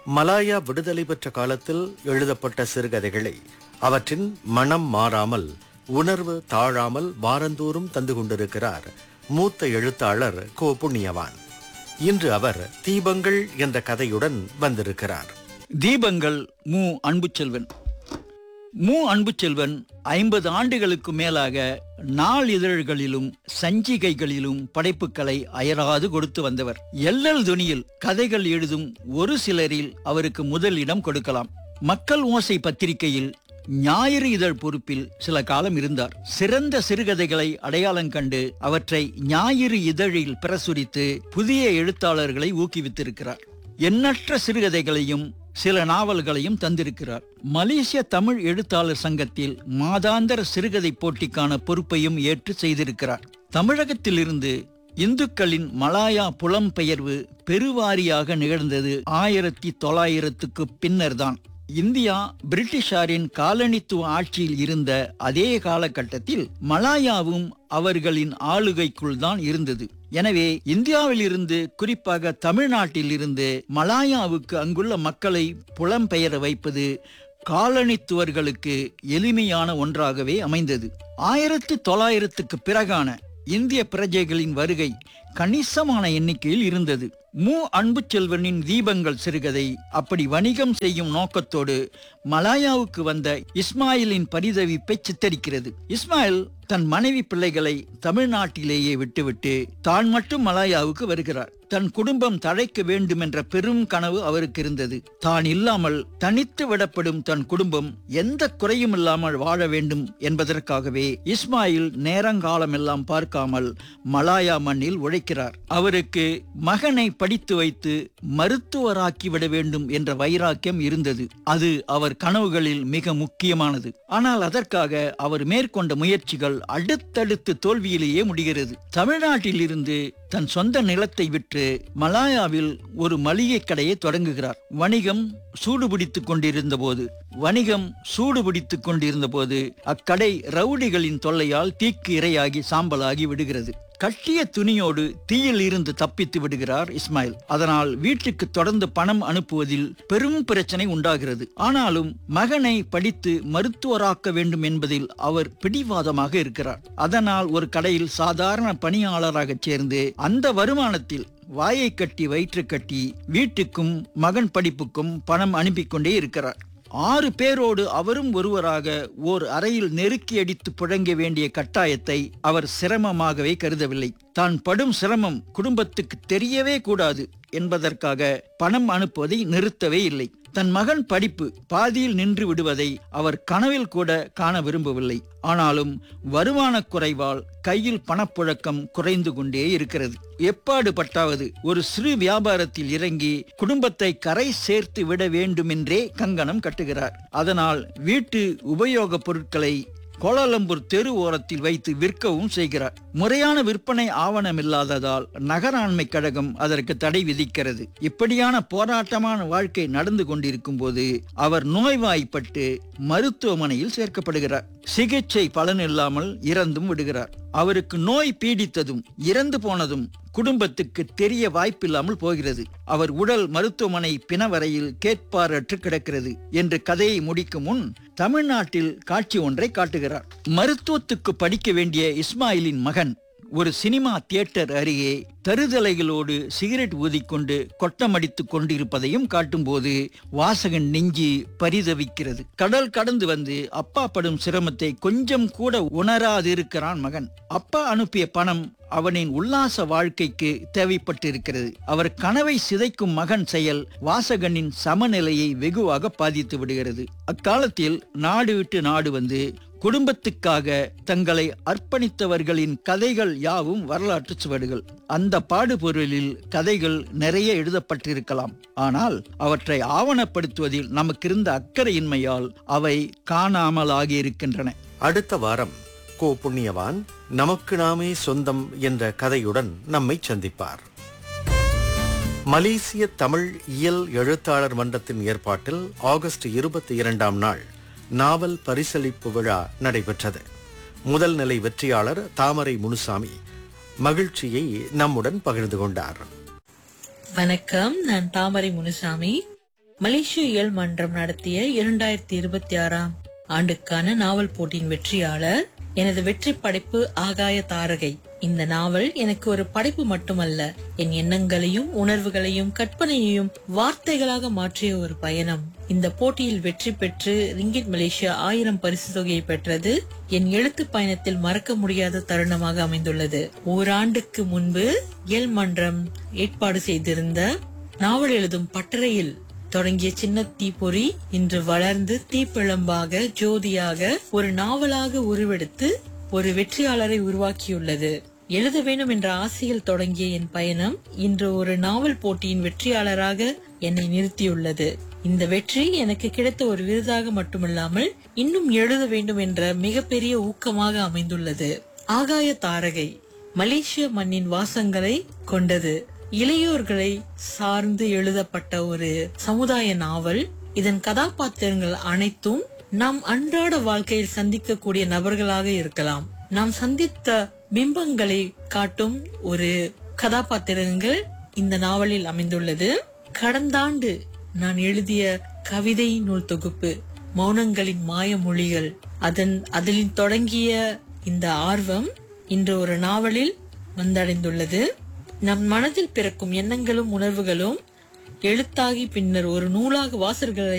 Malaya விடுதலை பெற்ற காலத்தில் எழுதப்பட்ட சிறுகதைகளை அவற்றின் மனம் மாறாமல் உணர்வு தாழாமல் வாரந்தோறும் தந்து கொண்டிருக்கிறார் மூத்த எழுத்தாளர் கோ புண்ணியவான் இன்று அவர் தீபங்கள் என்ற கதையுடன் வந்திருக்கிறார் தீபங்கள் மு அன்புச்செல்வன் மு அன்புச்செல்வன் ஐம்பது ஆண்டுகளுக்கு மேலாக நாளிதழ்களிலும் சஞ்சிகைகளிலும் படைப்புகளை அயராது கொடுத்து வந்தவர் எல்லல் துணியில் கதைகள் எழுதும் ஒரு சிலரில் அவருக்கு முதல் இடம் கொடுக்கலாம் மக்கள் ஓசை பத்திரிகையில் ஞாயிறு இதழ் பொறுப்பில் சில காலம் இருந்தார் சிறந்த சிறுகதைகளை அடையாளம் கண்டு அவற்றை ஞாயிறு இதழில் பிரசுரித்து புதிய எழுத்தாளர்களை ஊக்குவித்திருக்கிறார் எண்ணற்ற சிறுகதைகளையும் சில நாவல்களையும் தந்திருக்கிறார் மலேசிய தமிழ் எழுத்தாளர் சங்கத்தில் மாதாந்தர சிறுகதை போட்டிக்கான பொறுப்பையும் ஏற்று செய்திருக்கிறார் தமிழகத்திலிருந்து இந்துக்களின் மலாயா புலம்பெயர்வு பெருவாரியாக நிகழ்ந்தது ஆயிரத்தி தொள்ளாயிரத்துக்கு பின்னர்தான் இந்தியா பிரிட்டிஷாரின் காலனித்துவ ஆட்சியில் இருந்த அதே காலகட்டத்தில் மலாயாவும் அவர்களின் ஆளுகைக்குள் தான் இருந்தது எனவே இந்தியாவில் இருந்து குறிப்பாக தமிழ்நாட்டில் இருந்து மலாயாவுக்கு அங்குள்ள மக்களை புலம்பெயர வைப்பது காலனித்துவர்களுக்கு எளிமையான ஒன்றாகவே அமைந்தது ஆயிரத்தி தொள்ளாயிரத்துக்கு பிறகான இந்திய பிரஜைகளின் வருகை கணிசமான எண்ணிக்கையில் இருந்தது மு அன்புச்செல்வனின் தீபங்கள் சிறுகதை அப்படி வணிகம் செய்யும் நோக்கத்தோடு மலாயாவுக்கு வந்த இஸ்மாயிலின் பரிதவிப்பை சித்தரிக்கிறது இஸ்மாயில் தன் மனைவி பிள்ளைகளை தமிழ்நாட்டிலேயே விட்டுவிட்டு தான் மட்டும் மலாயாவுக்கு வருகிறார் தன் குடும்பம் தழைக்க வேண்டும் என்ற பெரும் கனவு அவருக்கு இருந்தது தான் இல்லாமல் தனித்து விடப்படும் தன் குடும்பம் எந்த குறையும் இல்லாமல் வாழ வேண்டும் என்பதற்காகவே இஸ்மாயில் நேரங்காலம் எல்லாம் பார்க்காமல் மலாயா மண்ணில் உழைக்கிறார் அவருக்கு மகனை படித்து வைத்து மருத்துவராக்கி விட வேண்டும் என்ற வைராக்கியம் இருந்தது அது அவர் கனவுகளில் மிக முக்கியமானது ஆனால் அதற்காக அவர் மேற்கொண்ட முயற்சிகள் அடுத்தடுத்து தோல்வியிலேயே முடிகிறது தமிழ்நாட்டில் இருந்து தன் சொந்த நிலத்தை விற்று மலாயாவில் ஒரு மளிகை கடையை தொடங்குகிறார் வணிகம் சூடுபிடித்துக் கொண்டிருந்த போது வணிகம் சூடுபிடித்துக் கொண்டிருந்த போது அக்கடை ரவுடிகளின் தொல்லையால் தீக்கு இரையாகி சாம்பலாகி விடுகிறது கட்டிய துணியோடு தீயில் இருந்து தப்பித்து விடுகிறார் இஸ்மாயில் அதனால் வீட்டுக்கு தொடர்ந்து பணம் அனுப்புவதில் பெரும் பிரச்சனை உண்டாகிறது ஆனாலும் மகனை படித்து மருத்துவராக்க வேண்டும் என்பதில் அவர் பிடிவாதமாக இருக்கிறார் அதனால் ஒரு கடையில் சாதாரண பணியாளராக சேர்ந்து அந்த வருமானத்தில் வாயை கட்டி வயிற்று கட்டி வீட்டுக்கும் மகன் படிப்புக்கும் பணம் அனுப்பி கொண்டே இருக்கிறார் ஆறு பேரோடு அவரும் ஒருவராக ஓர் அறையில் நெருக்கி அடித்து புழங்க வேண்டிய கட்டாயத்தை அவர் சிரமமாகவே கருதவில்லை தான் படும் சிரமம் குடும்பத்துக்கு தெரியவே கூடாது என்பதற்காக பணம் அனுப்புவதை நிறுத்தவே இல்லை தன் மகன் படிப்பு பாதியில் நின்று விடுவதை அவர் கனவில் கூட காண விரும்பவில்லை ஆனாலும் வருமான குறைவால் கையில் பணப்புழக்கம் குறைந்து கொண்டே இருக்கிறது எப்பாடு பட்டாவது ஒரு சிறு வியாபாரத்தில் இறங்கி குடும்பத்தை கரை சேர்த்து விட வேண்டுமென்றே கங்கணம் கட்டுகிறார் அதனால் வீட்டு உபயோகப் பொருட்களை கோலாலம்பூர் தெரு ஓரத்தில் வைத்து விற்கவும் செய்கிறார் முறையான விற்பனை ஆவணம் இல்லாததால் நகராண்மை கழகம் அதற்கு தடை விதிக்கிறது இப்படியான போராட்டமான வாழ்க்கை நடந்து கொண்டிருக்கும் போது அவர் நோய்வாய்ப்பட்டு மருத்துவமனையில் சேர்க்கப்படுகிறார் சிகிச்சை பலனில்லாமல் இறந்தும் விடுகிறார் அவருக்கு நோய் பீடித்ததும் இறந்து போனதும் குடும்பத்துக்கு தெரிய வாய்ப்பில்லாமல் போகிறது அவர் உடல் மருத்துவமனை பிணவரையில் கேட்பாரற்று கிடக்கிறது என்று கதையை முடிக்கும் முன் தமிழ்நாட்டில் காட்சி ஒன்றை காட்டுகிறார் மருத்துவத்துக்கு படிக்க வேண்டிய இஸ்மாயிலின் மகன் ஒரு சினிமா தியேட்டர் அருகே தருதலைகளோடு சிகரெட் ஊதிக்கொண்டு கொட்டமடித்துக் கொண்டிருப்பதையும் காட்டும்போது வாசகன் நெஞ்சு பரிதவிக்கிறது கடல் கடந்து வந்து அப்பா படும் சிரமத்தை கொஞ்சம் கூட உணராதிருக்கிறான் மகன் அப்பா அனுப்பிய பணம் அவனின் உல்லாச வாழ்க்கைக்கு தேவைப்பட்டிருக்கிறது அவர் கனவை சிதைக்கும் மகன் செயல் வாசகனின் சமநிலையை வெகுவாக பாதித்து விடுகிறது அக்காலத்தில் நாடு விட்டு நாடு வந்து குடும்பத்துக்காக தங்களை அர்ப்பணித்தவர்களின் கதைகள் யாவும் வரலாற்று சுவடுகள் அந்த பாடுபொருளில் கதைகள் நிறைய எழுதப்பட்டிருக்கலாம் ஆனால் அவற்றை ஆவணப்படுத்துவதில் நமக்கிருந்த அக்கறையின்மையால் அவை காணாமலாகி இருக்கின்றன அடுத்த வாரம் கோ புண்ணியவான் நமக்கு நாமே சொந்தம் என்ற கதையுடன் நம்மை சந்திப்பார் மலேசிய தமிழ் இயல் எழுத்தாளர் மன்றத்தின் ஏற்பாட்டில் ஆகஸ்ட் இருபத்தி இரண்டாம் நாள் நாவல் பரிசளிப்பு விழா நடைபெற்றது முதல் நிலை வெற்றியாளர் தாமரை முனுசாமி மகிழ்ச்சியை நம்முடன் பகிர்ந்து கொண்டார் வணக்கம் நான் தாமரை முனுசாமி மலேசிய இயல் மன்றம் நடத்திய இரண்டாயிரத்தி இருபத்தி ஆறாம் ஆண்டுக்கான நாவல் போட்டியின் வெற்றியாளர் எனது வெற்றி படைப்பு ஆகாய தாரகை இந்த நாவல் எனக்கு ஒரு படைப்பு மட்டுமல்ல என் எண்ணங்களையும் உணர்வுகளையும் கற்பனையையும் வார்த்தைகளாக மாற்றிய ஒரு பயணம் இந்த போட்டியில் வெற்றி பெற்று ரிங்கிட் மலேசியா ஆயிரம் பரிசு தொகையை பெற்றது என் எழுத்து பயணத்தில் மறக்க முடியாத தருணமாக அமைந்துள்ளது ஓராண்டுக்கு முன்பு எல் மன்றம் ஏற்பாடு செய்திருந்த நாவல் எழுதும் பட்டறையில் தொடங்கிய சின்ன தீப்பொறி இன்று வளர்ந்து தீப்பிழம்பாக ஜோதியாக ஒரு நாவலாக உருவெடுத்து ஒரு வெற்றியாளரை உருவாக்கியுள்ளது எழுத வேண்டும் என்ற ஆசையில் தொடங்கிய என் பயணம் இன்று ஒரு நாவல் போட்டியின் வெற்றியாளராக என்னை நிறுத்தியுள்ளது இந்த வெற்றி எனக்கு கிடைத்த ஒரு விருதாக மட்டுமல்லாமல் இன்னும் எழுத வேண்டும் என்ற மிகப்பெரிய ஊக்கமாக அமைந்துள்ளது ஆகாய தாரகை மலேசிய மண்ணின் வாசங்களை கொண்டது இளையோர்களை சார்ந்து எழுதப்பட்ட ஒரு சமுதாய நாவல் இதன் கதாபாத்திரங்கள் அனைத்தும் நாம் அன்றாட வாழ்க்கையில் சந்திக்கக்கூடிய நபர்களாக இருக்கலாம் நாம் சந்தித்த பிம்பங்களை காட்டும் ஒரு கதாபாத்திரங்கள் இந்த நாவலில் அமைந்துள்ளது கடந்த ஆண்டு நான் எழுதிய கவிதை நூல் தொகுப்பு மௌனங்களின் மாய மொழிகள் அதன் அதில் தொடங்கிய இந்த ஆர்வம் இன்று ஒரு நாவலில் வந்தடைந்துள்ளது நம் மனதில் பிறக்கும் எண்ணங்களும் உணர்வுகளும் எழுத்தாகி பின்னர் ஒரு நூலாக வாசகர்களை